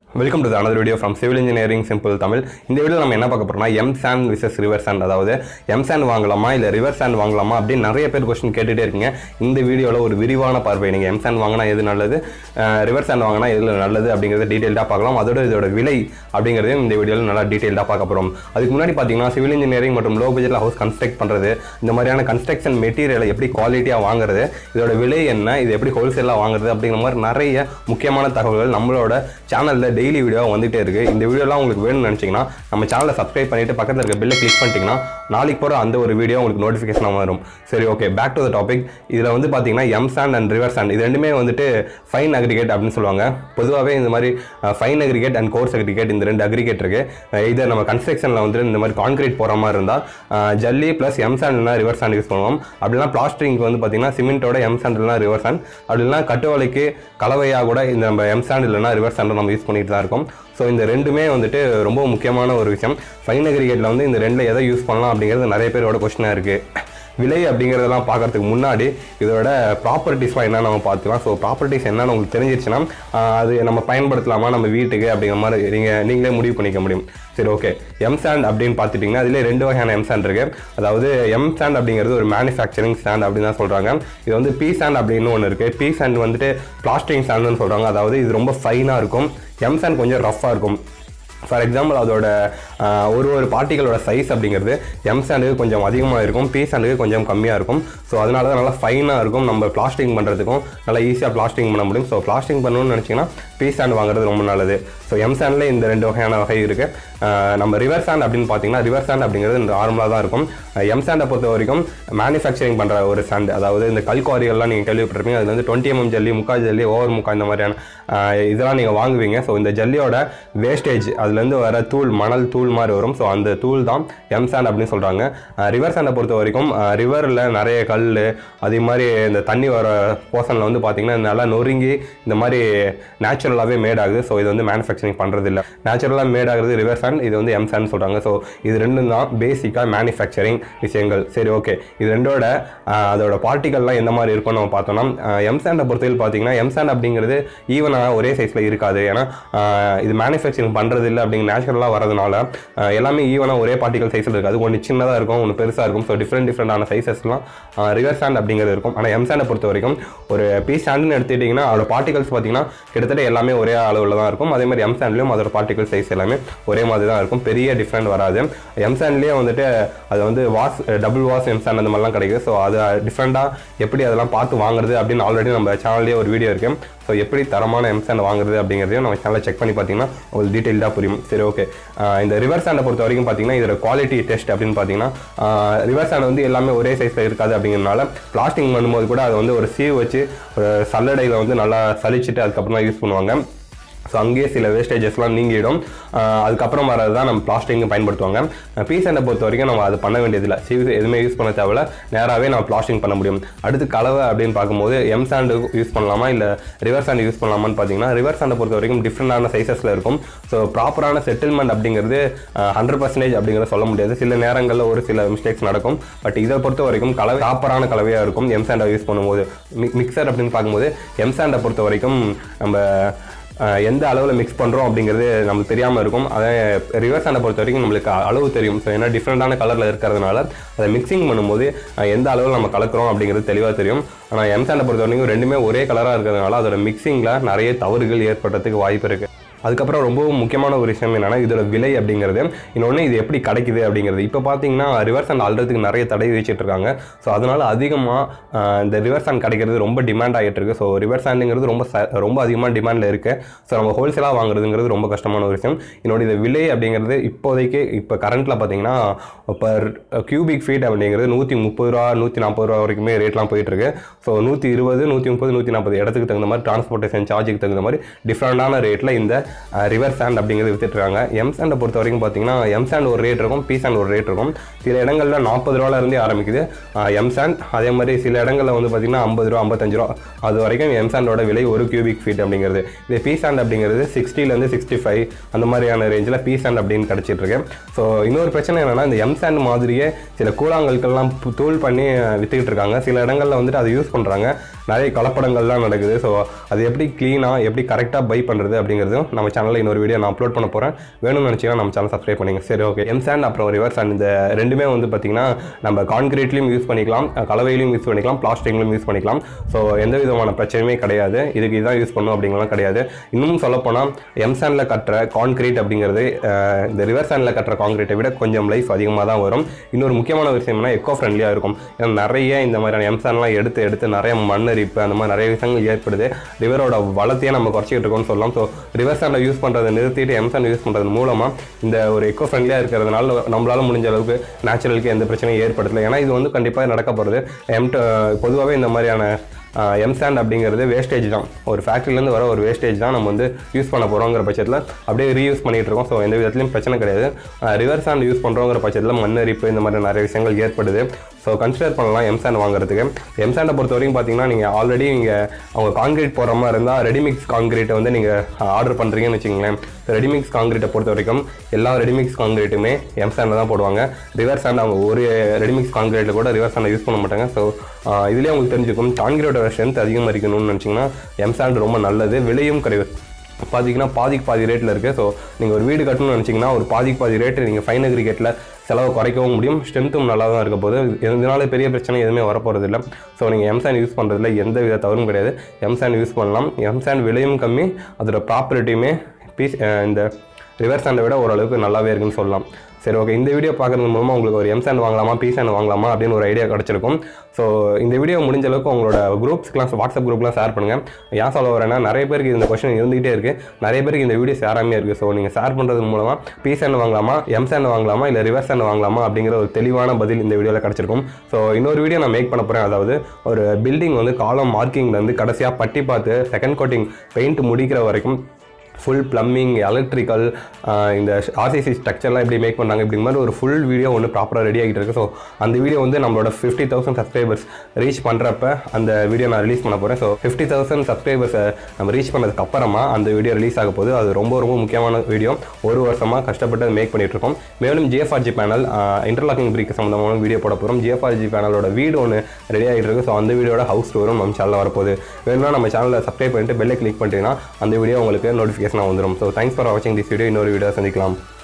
welcome to another video from civil engineering simple Tamil இந்த video நம்ம என்ன பார்க்க போறோம்னா M sand versus river sand அதாவது எம் சாண்ட் வாங்கலாமா இல்லை ரிவர் சாண்ட் வாங்கலாமா அப்படின்னு நிறைய பேர் கொஸ்டின் கேட்டுட்டே இருக்கீங்க இந்த வீடியோவில் ஒரு விரிவான பார்வை நீங்கள் எம் சாண்ட் வாங்கினா எது நல்லது ரிவர் சாண்ட் வாங்கினா எது நல்லது அப்படிங்கிறத டீட்டெயில்டாக பார்க்கலாம் அதோட இதோட விலை அப்படிங்கிறதையும் இந்த வீடியோவில் நல்லா டீட்டெயில்டாக பார்க்க போகிறோம் அதுக்கு முன்னாடி பார்த்தீங்கன்னா சிவில் இன்ஜினியரிங் மற்றும் லோ பட்ஜெட்டில் ஹவுஸ் கன்ஸ்ட்ரக்ட் பண்ணுறது இந்த மாதிரியான கன்ஸ்ட்ரக்ஷன் மெட்டீரியலை எப்படி குவாலிட்டியாக வாங்குறது இதோட விலை என்ன இது எப்படி ஹோல்சேலாக வாங்குறது அப்படிங்கிற மாதிரி நிறைய முக்கியமான தகவல்கள் நம்மளோட சேனலில் டெய்லி வீடியோ வந்துட்டே இருக்கு இந்த வீடியோலாம் உங்களுக்கு வேணும்னு நினச்சிங்கன்னா நம்ம சேனலை சப்ஸ்கிரைப் பண்ணிட்டு பக்கத்தில் இருக்க பில்லை கிளிக் பண்ணிட்டீங்கன்னா நாளைக்கு போகிற அந்த ஒரு வீடியோ உங்களுக்கு நோட்டிஃபிகேஷன் வரும் சரி okay back to the topic இதில் வந்து பார்த்தீங்கன்னா M sand and river sand இது ரெண்டுமே வந்துட்டு ஃபைன் அக்ரிகேட் அப்படின்னு சொல்லுவாங்க பொதுவாகவே இந்த மாதிரி fine aggregate and coarse aggregate இந்த ரெண்டு அக்ரிகேட் இருக்கு இதை நம்ம கன்ஸ்ட்ரக்ஷனில் வந்துட்டு இந்த மாதிரி கான்கிரீட் போகிற மாதிரி இருந்தால் ஜல்லி ப்ளஸ் எம் சாண்ட்னா ரிவர் சாண்ட் யூஸ் பண்ணுவோம் அப்படிலாம் பிளாஸ்டரிங்க்கு வந்து பார்த்தீங்கன்னா சிமெண்ட்டோட எம் சாண்ட் இல்லைனா ரிவர் சாண்ட் அப்படிலாம் கட்டுவலைக்கு கலவையாக கூட இந்த நம்ம எம் சாண்ட் இல்லைனா ரிவர் சாண்ட் நம்ம யூஸ் பண்ணிட்டு தான் இருக்கோம் ஸோ இந்த ரெண்டுமே வந்துட்டு ரொம்ப முக்கியமான ஒரு விஷயம் ஃபைன் அக்ரிகேட்டில் வந்து இந்த ரெண்டில் எதை யூஸ் பண்ணலாம் அப்படிங்கிறது நிறைய பேரோட கொஸ்டினாக இருக்குது விலை அப்படிங்கிறதெல்லாம் பார்க்கறதுக்கு முன்னாடி இதோட ப்ராப்பர்ட்டிஸ்லாம் என்ன நம்ம பார்த்துக்கலாம் ஸோ ப்ராப்பர்ட்டிஸ் என்னன்னு உங்களுக்கு தெரிஞ்சிருச்சுன்னா ஆஹ் அது நம்ம பயன்படுத்தலாமா நம்ம வீட்டுக்கு அப்படிங்கிற மாதிரி நீங்கள் நீங்களே முடிவு பண்ணிக்க முடியும் சரி ஓகே எம் சாண்ட் அப்படின்னு பார்த்துட்டிங்கன்னா அதிலே ரெண்டு வகையான எம் சாண்ட் இருக்கு அதாவது எம் சாண்ட் அப்படிங்கிறது ஒரு மேனுஃபேக்சரிங் சாண்ட் அப்படின்னு தான் சொல்கிறாங்க இது வந்து பி சாண்ட் அப்படின்னு ஒன்று இருக்குது பி சாண்ட் வந்துட்டு பிளாஸ்டிங் சாண்ட்னு சொல்கிறாங்க அதாவது இது ரொம்ப ஃபைனாக இருக்கும் எம் சாண்ட் கொஞ்சம் ரஃப்பாக இருக்கும் ஃபார் எக்ஸாம்பிள் அதோட ஆஹ், ஒரு ஒரு பார்ட்டிகளோட சைஸ் அப்படிங்கிறது எம் சாண்டுக்கு கொஞ்சம் அதிகமாக இருக்கும் பி சாண்டுக்கு கொஞ்சம் கம்மியாக இருக்கும் ஸோ அதனால தான் நல்லா ஃபைனாக இருக்கும் நம்ம பிளாஸ்டிங் பண்ணுறதுக்கும் நல்லா ஈஸியாக பிளாஸ்டிங் பண்ண முடியும் ஸோ பிளாஸ்டிங் பண்ணணும்னு நினச்சிங்கன்னா பி சாண்ட் வாங்குறது ரொம்ப நல்லது ஸோ எம் சாண்டில் இந்த ரெண்டு வகையான வகை இருக்குது நம்ம ரிவர் சாண்ட் அப்படின்னு பார்த்தீங்கன்னா ரிவர் சாண்ட் அப்படிங்கிறது நார்மலாக தான் இருக்கும் எம் சாண்டை பொறுத்த வரைக்கும் மேனுஃபேக்சரிங் பண்ணுற ஒரு சாண்ட் அதாவது இந்த கல்குவாரியெல்லாம் நீங்கள் கேள்விப்பட்டிருப்பீங்க அது வந்து டுவெண்ட்டி எம்எம் ஜல்லி முக்கா ஜல்லி ஓவர் முக்கா இந்த மாதிரியான ஆஹ், இதெல்லாம் நீங்கள் வாங்குவீங்க ஸோ இந்த ஜல்லியோட வேஸ்டேஜ் அதுலேருந்து வர தூள் மணல் தூள் மாதிரி வரும் ஸோ அந்த தூள் தான் எம் சாண்ட் அப்படின்னு சொல்கிறாங்க ரிவர் சாண்டை பொறுத்த வரைக்கும் ரிவரில் நிறைய கல் அதே மாதிரி இந்த தண்ணி வர போர்ஷனில் வந்து பார்த்தீங்கன்னா நல்லா நொறுங்கி இந்த மாதிரி நேச்சுரலாகவே மேட் ஆகுது ஸோ இது வந்து மேனுஃபேக்சரிங் பண்ணுறது இல்லை நேச்சுரலாக மேட் ஆகுறது ரிவர் சாண்ட் இது வந்து எம் சாண்ட் சொல்கிறாங்க ஸோ இது ரெண்டும் தான் பேசிக்காக மேனுஃபேக்சரிங் விஷயங்கள் சரி ஓகே இது ரெண்டோட ஆஹ், அதோட பார்ட்டிகல்லாம் எந்த மாதிரி இருக்கும்னு நம்ம பார்த்தோம்னா எம் சாண்டை பொறுத்தவரை பார்த்தீங்கன்னா எம் சாண்ட் அப்படிங்கிறது ஈவனாக ஒரே சைஸில் இருக்காது ஏன்னா ஆஹ், இது மேனுஃபேக்சரிங் பண்ணுறது இல்லை அப்படிங்கிற நேச்சுரலாக வரதுனால ஆஹ், எல்லாமே ஈவனாக ஒரே பார்ட்டிகல் சைஸில் இருக்காது ஒன்று சின்னதாக இருக்கும் ஒன்று பெருசாக இருக்கும் ஸோ டிஃப்ரெண்ட் டிஃப்ரெண்டான சைஸஸ்லாம் ரிவர் சாண்ட் அப்படிங்கிறது இருக்கும் ஆனால் எம் சாண்டை பொறுத்த வரைக்கும் ஒரு பீ சாண்டுன்னு எடுத்துக்கிட்டிங்கன்னா அதோட பார்ட்டிகல்ஸ் பார்த்தீங்கன்னா கிட்டத்தட்ட எல்லாமே ஒரே அளவில் தான் இருக்கும் அதே மாதிரி எம் சாண்ட்லேயும் அதோட பார்ட்டிகல் சைஸ் எல்லாமே ஒரே மாதிரி தான் இருக்கும் பெரிய டிஃப்ரெண்ட் வராது எம் சாண்ட்லேயே வந்துட்டு அது வந்து wash double wash M sand அந்த மாதிரிலாம் கிடைக்குது ஸோ அது டிஃப்ரெண்ட்டாக எப்படி அதெல்லாம் பார்த்து வாங்குறது அப்படின்னு ஆல்ரெடி நம்ம சேனல்லேயே ஒரு வீடியோ இருக்கு ஸோ எப்படி தரமான எம் சாண்ட் வாங்குறது அப்படிங்கிறதையும் நம்ம சேனலை செக் பண்ணி பார்த்தீங்கன்னா உங்களுக்கு டீட்டெயில்டாக புரியும் சரி ஓகே இந்த ரிவர் சாண்டை பொறுத்த வரைக்கும் பார்த்தீங்கன்னா இதோட குவாலிட்டி டெஸ்ட் அப்படின்னு பார்த்தீங்கன்னா ரிவர் சாண்ட் வந்து எல்லாமே ஒரே சைஸில் இருக்காது அப்படிங்கிறனால பிளாஸ்டிங் பண்ணும்போது கூட அதை வந்து ஒரு சீவ் வச்சு ஒரு சல்லடையில் வந்து நல்லா சலிச்சிட்டு அதுக்கப்புறமா யூஸ் பண்ணுவாங்க ஸோ அங்கேயே சில வேஸ்டேஜஸ்லாம் நீங்கிடும் ஆஹ் அதுக்கப்புறம் வரது தான் நம்ம பிளாஸ்டிங் பயன்படுத்துவாங்க பீ சாண்டை பொறுத்த வரைக்கும் நம்ம அது பண்ண வேண்டியதில்லை சீவ் எதுவுமே யூஸ் பண்ண தேவையில்ல நேராகவே நம்ம பிளாஸ்டிங் பண்ண முடியும் அடுத்து கலவை அப்படின்னு பார்க்கும்போது எம் சாண்டு யூஸ் பண்ணலாமா இல்லை ரிவர் சாண்ட் யூஸ் பண்ணலாமான்னு பார்த்தீங்கன்னா ரிவர் சாண்டை பொறுத்த வரைக்கும் டிஃப்ரெண்டான சைஸஸில் இருக்கும் ஸோ ப்ராப்பரான செட்டில்மெண்ட் அப்படிங்கிறது ஹண்ட்ரட் பர்சன்டேஜ் அப்படிங்கிறத சொல்ல முடியாது சில நேரங்களில் ஒரு சில மிஸ்டேக்ஸ் நடக்கும் பட் இதை பொறுத்த வரைக்கும் கலவை ப்ராப்பரான கலவையாக இருக்கும் எம் சாண்டை யூஸ் பண்ணும்போது மிக்சர் அப்படின்னு பார்க்கும்போது எம் சாண்டை பொறுத்த வரைக்கும் நம்ம அஹ் எந்த அளவில் மிக்ஸ் பண்ணுறோம் அப்படிங்கிறது நமக்கு தெரியாமல் இருக்கும் அதே ரிவர்ஸ் ஹேண்டை பொறுத்த வரைக்கும் நம்மளுக்கு அளவு தெரியும் ஸோ ஏன்னா டிஃப்ரெண்டான கலரில் இருக்கிறதுனால அதை மிக்சிங் பண்ணும்போது அஹ் எந்த அளவில் நம்ம கலக்கிறோம் அப்படிங்கிறது தெளிவாக தெரியும் ஆனால் எம் சாண்டை பொறுத்த வரைக்கும் ரெண்டுமே ஒரே கலராக இருக்கிறதுனால அதோட மிக்சிங்கில் நிறைய தவறுகள் ஏற்படுறதுக்கு வாய்ப்பு இருக்குது அதுக்கப்புறம் ரொம்பவும் முக்கியமான ஒரு விஷயம் என்னன்னா இதோட விலை அப்படிங்கிறது இன்னொன்று இது எப்படி கிடைக்குது அப்படிங்கிறது இப்போ பார்த்தீங்கன்னா ரிவர்ஸ் அண்ட் ஆல்றதுக்கு நிறைய தடை வச்சுட்டு இருக்காங்க ஸோ அதனால அதிகமாக இந்த ரிவர்ஸ் அண்ட் கிடைக்கிறது ரொம்ப டிமாண்ட் ஆகிட்டு இருக்கு ஸோ ரிவர்ஸ் ஹேண்டுங்கிறது ரொம்ப ச- ரொம்ப அதிகமாக டிமாண்டில் இருக்கு ஸோ நம்ம ஹோல்சேலாக வாங்குறதுங்கிறது ரொம்ப கஷ்டமான ஒரு விஷயம் இன்னொரு இந்த விலை அப்படிங்கிறது இப்போதைக்கு இப்போ கரண்ட்டில் பார்த்தீங்கன்னா பர் கியூபிக் ஃபீட் அப்படிங்கிறது நூற்றி முப்பது ரூபா நூற்றி நாற்பது ரூபா வரைக்குமே ரேட்லாம் போயிட்டு இருக்கு ஸோ நூற்றி இருபது நூற்றி முப்பது நூற்றி நாற்பது இடத்துக்கு தகுந்த மாதிரி டிரான்ஸ்போர்ட்டேஷன் சார்ஜுக்கு தகுந்த மாதிரி டிஃப்ரெண்டான ரேட்டில் இந்த ரிவர் சாண்ட் அப்படிங்கிறது வித்துட்டு இருக்காங்க எம் சாண்டை பொறுத்த வரைக்கும் பார்த்தீங்கன்னா எம் சாண்ட் ஒரு ரேட் இருக்கும் பி சாண்ட் ஒரு ரேட் இருக்கும் சில இடங்களில் நாற்பது ரூபால இருந்தே ஆரம்பிக்குது எம் சாண்ட் அதே மாதிரி சில இடங்களில் வந்து பார்த்தீங்கன்னா ஐம்பது ரூபா ஐம்பத்தஞ்சு ரூபா அது வரைக்கும் எம் சாண்டோட விலை ஒரு கியூபிக் ஃபீட் அப்படிங்கிறது இது பி சாண்ட் அப்படிங்கிறது சிக்ஸ்டிலேருந்து சிக்ஸ்டி ஃபைவ் அந்த மாதிரியான ரேஞ்சில் பி சாண்ட் அப்படின்னு கிடச்சிட்டு இருக்கு ஸோ இன்னொரு பிரச்சனை என்னன்னா இந்த எம் சாண்ட் மாதிரியே சில கூழாங்கற்கள்லாம் பு- தூள் பண்ணி வித்துக்கிட்டு இருக்காங்க சில இடங்களில் வந்துட்டு அதை யூஸ் பண்ணுறாங்க நிறைய கலப்படங்கள்லாம் நடக்குது ஸோ அது எப்படி க்ளீனாக எப்படி கரெக்டாக பை பண்ணுறது அப்படிங்கிறதும் நம்ம சேனலில் இன்னொரு வீடியோ நான் அப்லோட் பண்ண போகிறேன் வேணும்னு நினச்சிங்கன்னா நம்ம சேனல் சப்ஸ்கிரைப் பண்ணிங்க சரி ஓகே எம் சாண்ட் அப்புறம் ரிவர்ஸ் சாண்ட் இந்த ரெண்டுமே வந்து பார்த்திங்கன்னா நம்ம கான்கிரீட்லையும் யூஸ் பண்ணிக்கலாம் அஹ் கலவையிலையும் யூஸ் பண்ணிக்கலாம் பிளாஸ்டிக்லையும் யூஸ் பண்ணிக்கலாம் ஸோ எந்த விதமான பிரச்சனையுமே கிடையாது இதுக்கு இதான் யூஸ் பண்ணும் அப்படிங்கலாம் கிடையாது இன்னும் சொல்லப்போனால் எம் சாண்டில் கட்டுற கான்கிரீட் அப்படிங்கிறது அஹ் இந்த ரிவர் சாண்டில் கட்டுற கான்கிரீட்டை விட கொஞ்சம் லைஃப் அதிகமாக தான் வரும் இன்னொரு முக்கியமான விஷயம்னா எக்கோ ஃப்ரெண்ட்லியாக இருக்கும் ஏன்னா நிறைய இந்த மாதிரியான எம்சான்லாம் எடுத்து எடுத்து நிறைய மண்ணரிப்பு அந்த மாதிரி நிறைய விஷயங்கள் ஏற்படுது ரிவரோட வளத்தையே நம்ம குறைச்சிக்கிட்டு இருக்கோம்னு சொல்லலாம் ஸோ ரிவர் சாண்டை யூஸ் பண்ணுறதை நிறுத்திட்டு எம்சாண்ட் யூஸ் பண்ணுறது மூலமாக இந்த ஒரு எக்கோ ஃப்ரெண்ட்லியாக இருக்கிறதுனால நம்மளால முடிஞ்ச அளவுக்கு நேச்சுரலுக்கு எந்த பிரச்சனையும் ஏற்படுத்தல ஏன்னா இது வந்து கண்டிப்பாக நடக்க போகிறது எம் பொதுவாகவே இந்த மாதிரியான எம்சாண்ட் அப்படிங்கிறது வேஸ்டேஜ் தான் ஒரு ஃபேக்ட்ரிலேருந்து வர ஒரு வேஸ்டேஜ் தான் நம்ம வந்து யூஸ் பண்ண போகிறோங்கிற பட்சத்தில் அப்படியே ரீயூஸ் பண்ணிகிட்டு இருக்கோம் ஸோ எந்த விதத்துலையும் பிரச்சனை கிடையாது ரிவர் சாண்ட் யூஸ் பண்ணுறோங்கிற பட்சத்தில் மண்ணரிப்பு இந்த மாதிரி நிறைய விஷயங்கள் ஏற்படுது ஸோ கன்சிடர் பண்ணலாம் எம்சாண்ட் வாங்குறதுக்கு எம்சாண்டை பொறுத்த வரைக்கும் பார்த்தீங்கன்னா நீங்கள் ஆல்ரெடி நீங்கள் அவங்க கான்கிரீட் போடுற மாதிரி இருந்தால் ரெடிமிக்ஸ் கான்கிரீட்டை வந்து நீங்கள் ஆர்டர் பண்ணுறீங்கன்னு வச்சுங்களேன் ரெடிமிக்ஸ் கான்கிரீட்டை பொறுத்த வரைக்கும் எல்லா ரெடிமிக்ஸ் கான்கிரீட்டுமே எம்சாண்டில் தான் போடுவாங்க ரிவர் சாண்ட் அவங்க ஒரு ரெடிமிக்ஸ் கான்கிரீட்டில் கூட ரிவர் சாண்டை யூஸ் பண்ண மாட்டாங்க ஸோ இதுலேயே உங்களுக்கு தெரிஞ்சுக்கும் கான்கிரீட்டோட ஸ்ட்ரென்த் அதிகமாக இருக்கணும்னு நினச்சிங்கன்னா எம்சாண்ட் ரொம்ப நல்லது விலையும் குறைவு பார்த்தீங்கன்னா பாதிக்கு பாதி ரேட்டில் இருக்குது ஸோ நீங்கள் ஒரு வீடு கட்டணும்னு நினச்சிங்கன்னா ஒரு பாதிக்கு பாதி ரேட்டு நீங்கள் ஃபைன் அக்ரிகேட்டில் செலவை குறைக்கவும் முடியும் ஸ்ட்ரென்த்தும் நல்லா தான் இருக்க போது இதனால பெரிய பிரச்சனை எதுவுமே வரப்போகிறது இல்லை ஸோ நீங்கள் எம்சாண்ட் யூஸ் பண்ணுறதுல எந்த வித தவறும் கிடையாது எம்சாண்ட் யூஸ் பண்ணலாம் எம்சாண்ட் விலையும் கம்மி அதோட ப்ராப்பர்ட்டியுமே பீஸ் இந்த ரிவர் சாண்டை விட ஓரளவுக்கு நல்லாவே இருக்குன்னு சொல்லலாம் சரி ஓகே இந்த வீடியோ பார்க்குறது மூலமாக உங்களுக்கு ஒரு எம் சாண்ட் வாங்கலாமா பி சாண்ட் வாங்கலாமா அப்படின்னு ஒரு ஐடியா கிடச்சிருக்கும் ஸோ இந்த வீடியோ முடிஞ்ச அளவுக்கு உங்களோட குரூப்ஸ்க்குலாம் வாட்ஸ்அப் குரூப்லாம் ஷேர் பண்ணுங்கள் ஏன் சொல்ல வரேன்னா நிறைய பேருக்கு இந்த கொஸ்டின் இருந்துகிட்டே இருக்குது நிறைய பேருக்கு இந்த வீடியோ ஷேராமே இருக்குது ஸோ நீங்கள் ஷேர் பண்ணுறது மூலமாக பி சாண்ட் வாங்கலாமா எம் சாண்ட் வாங்கலாமா இல்லை ரிவர் சாண்ட் வாங்கலாமா அப்படிங்கிற ஒரு தெளிவான பதில் இந்த வீடியோவில் கிடச்சிருக்கும் ஸோ இன்னொரு வீடியோ நான் மேக் பண்ண போகிறேன் அதாவது ஒரு பில்டிங் வந்து காலம் மார்க்கிங்லேருந்து கடைசியாக பட்டி பார்த்து செகண்ட் கோட்டிங் பெயிண்ட் முடிக்கிற வரைக்கும் ஃபுல் ப்ளம்பிங் எலக்ட்ரிக்கல் இந்த ஆர்சிசி ஸ்ட்ரக்சர்லாம் எப்படி மேக் பண்ணாங்க இப்படி மாதிரி ஒரு ஃபுல் வீடியோ ஒன்று ப்ராப்பராக ரெடி ஆகிட்டு இருக்கு ஸோ அந்த வீடியோ வந்து நம்மளோட ஃபிஃப்டி தௌசண்ட் சப்ஸ்கிரைபர்ஸ் ரீச் பண்ணுறப்ப அந்த வீடியோ நான் ரிலீஸ் பண்ண போகிறேன் ஸோ ஃபிஃப்டி தௌசண்ட் சப்ஸ்கிரைபர்ஸை நம்ம ரீச் பண்ணதுக்கு அப்புறமா அந்த வீடியோ ரிலீஸ் ஆக போகுது அது ரொம்ப ரொம்ப முக்கியமான வீடியோ ஒரு வருஷமாக கஷ்டப்பட்டு மேக் பண்ணிட்டு இருக்கோம் மேலும் ஜிஎஃப்ஆர்ஜி பேனல் இன்டர்லாக்கிங் பிரிக் சம்மந்தமான வீடியோ போட போகிறோம் ஜிஎஃப்ஆர்ஜி பேனலோட வீடு ஒன்று ரெடி ஆகிட்டு இருக்கு ஸோ அந்த வீடியோட ஹவுஸ் டூரும் நம்ம சேனலில் வரப்போகுது வேணும்னா நம்ம சேனலில் சப்ஸ்கிரைப் பண்ணிட்டு பெல்லை கிளிக் பண்ணிட்டீங்கன்னா அந்த வீடியோ உங்களுக்கு நோட்டிஃபிகேஷனாக வந்துடும் ஸோ தேங்க்ஸ் ஃபார் வாட்சிங் திஸ் வீடியோ இன்னொரு வீடியோ சந்திக்கலாம்